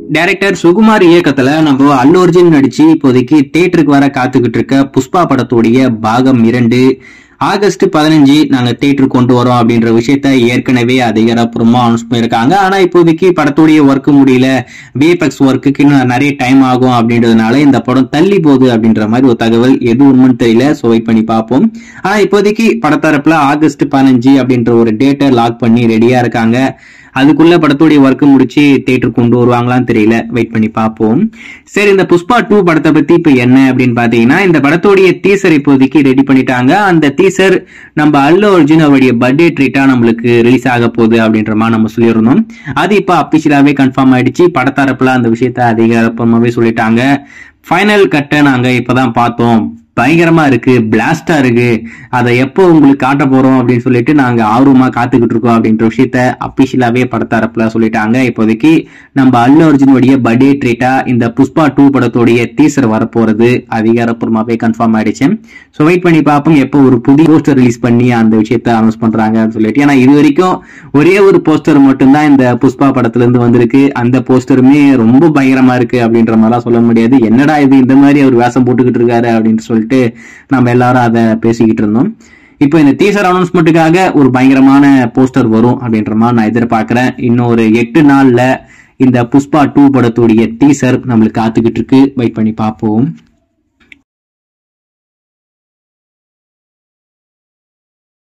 director Sukumar இயக்கத்துல நம்ம அல்லு அர்ஜுன் நடிச்சு இப்போதைக்கு தியேட்டருக்கு வர காத்துக்கிட்டு இருக்க புஷ்பா படத்துடைய பாகம் இரண்டு ஆகஸ்ட் பதினஞ்சு நாங்க தியேட்டருக்கு கொண்டு வரோம் அப்படின்ற விஷயத்த ஏற்கனவே அதிகாரப்பூர்வமா அனௌன்ஸ் பண்ணியிருக்காங்க ஆனா இப்போதைக்கு படத்துடைய ஒர்க் முடியல விஎஃப்எக்ஸ் ஒர்க்குக்கு இன்னும் நிறைய டைம் ஆகும் அப்படின்றதுனால இந்த படம் தள்ளி போகுது அப்படின்ற மாதிரி ஒரு தகவல் எது உண்மைன்னு தெரியல ஸோ வெயிட் பண்ணி பார்ப்போம் ஆனா இப்போதைக்கு படத்தரப்புல ஆகஸ்ட் பதினஞ்சு அப்படின்ற ஒரு டேட்டை லாக் பண்ணி ரெடியா இருக்காங்க அதுக்குள்ள படத்துடைய ஒர்க் முடிச்சு தேட்டர் கொண்டு வருவாங்களான்னு தெரியல வெயிட் பண்ணி பார்ப்போம் சரி இந்த புஷ்பா டூ படத்தை பத்தி இப்ப என்ன அப்படின்னு பாத்தீங்கன்னா இந்த படத்துடைய டீசர் இப்போதைக்கு ரெடி பண்ணிட்டாங்க அந்த டீசர் நம்ம அல்லு அர்ஜுன் அவருடைய பர்த்டே ட்ரீட்டா நம்மளுக்கு ரிலீஸ் ஆக போகுது அப்படின்ற மாதிரி நம்ம சொல்லியிருந்தோம் அது இப்ப அபிஷியலாவே கன்ஃபார்ம் ஆயிடுச்சு படத்தரப்புல அந்த விஷயத்த அதிகாரப்பூர்வமாவே சொல்லிட்டாங்க ஃபைனல் கட்டை நாங்க இப்பதான் பார்த்தோம் பயங்கரமா இருக்கு பிளாஸ்டா இருக்கு அதை எப்போ உங்களுக்கு காட்ட போறோம் அப்படின்னு சொல்லிட்டு நாங்க ஆர்வமா காத்துக்கிட்டு இருக்கோம் அப்படின்ற விஷயத்த அபிஷியலாவே படத்தரப்புல சொல்லிட்டாங்க இப்போதைக்கு நம்ம அல்லு அர்ஜுனுடைய பர்த்டே ட்ரீட்டா இந்த புஷ்பா டூ படத்துடைய டீசர் வரப்போறது அதிகாரப்பூர்வமாவே கன்ஃபார்ம் ஆயிடுச்சு ஸோ வெயிட் பண்ணி பார்ப்போம் எப்போ ஒரு புதிய போஸ்டர் ரிலீஸ் பண்ணி அந்த விஷயத்த அனௌன்ஸ் பண்றாங்கன்னு சொல்லிட்டு ஏன்னா இது வரைக்கும் ஒரே ஒரு போஸ்டர் மட்டும்தான் இந்த புஷ்பா படத்துல இருந்து வந்திருக்கு அந்த போஸ்டருமே ரொம்ப பயங்கரமா இருக்கு அப்படின்ற மாதிரிலாம் சொல்ல முடியாது என்னடா இது இந்த மாதிரி அவர் வேஷம் போட்டுக்கிட்டு இருக்காரு அப்படின்னு சொல்லிட்டு நம்ம எல்லாரும் அதை பேசிக்கிட்டு இருந்தோம் இப்போ இந்த டீசர் அனௌன்ஸ்மெண்ட்டுக்காக ஒரு பயங்கரமான போஸ்டர் வரும் அப்படின்ற மாதிரி நான் எதிர்பார்க்கிறேன் இன்னும் ஒரு எட்டு நாள்ல இந்த புஷ்பா டூ படத்துடைய டீசர் நம்மளுக்கு காத்துக்கிட்டு இருக்கு வெயிட் பண்ணி பார்ப்போம்